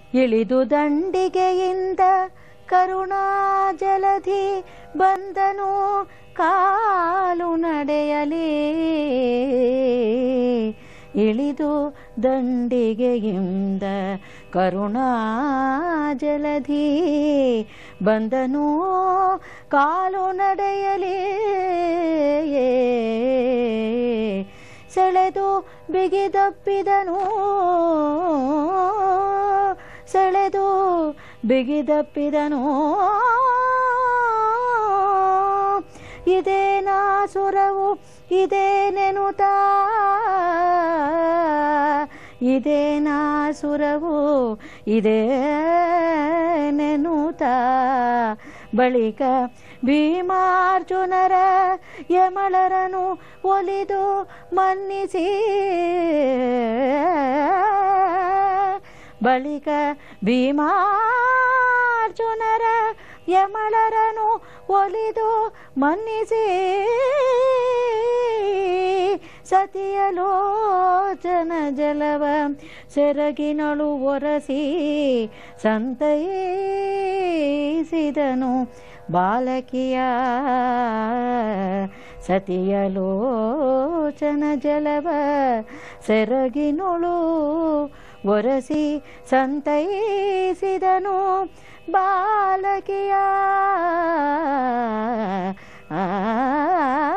ಇಳಿದು ದಂಡಿಗೆಯಿಂದ ಕರುಣಾ ಜಲಧಿ ಬಂದನು ಕಾಲು ನಡೆಯಲಿ ಇಳಿದು ದಂಡಿಗೆಯಿಂದ ಕರುಣಾ ಜಲಧಿ ಬಂದನು ಕಾಲು ನಡೆಯಲಿ ಸೆಳೆದು ಬಿಗಿದಪ್ಪಿದನು ಸೆಳೆದು ಬಿಗಿದಪ್ಪಿದನು ಇದೇನಾ ಸುರವು ಇದೇನೆನುತ ಇದೇನಾ ಸುರವು ಇದೇ ನೆನುತ ಬಳಿಕ ಭೀಮಾರ್ಜುನರ ಯಮಳರನು ಒಲಿದು ಮನ್ನಿಸಿ ಬಳಿಕ ಭೀಮಾರ್ಜುನರ ಯಮಳರನು ಒಲಿದು ಮನ್ನಿಸಿ ಸತಿಯಲೋಚನ ಜಲವ ಸೆರಗಿನಳು ಒರಸಿ ಸಂತೈಸಿದನು ಬಾಲಕಿಯ ಸತಿಯಲೋಚನ ಜಲವ ಸೆರಗಿನೊಳು ಒರಸಿ ಸಂತೈಸಿದನು ಬಾಲಕಿಯ ಆ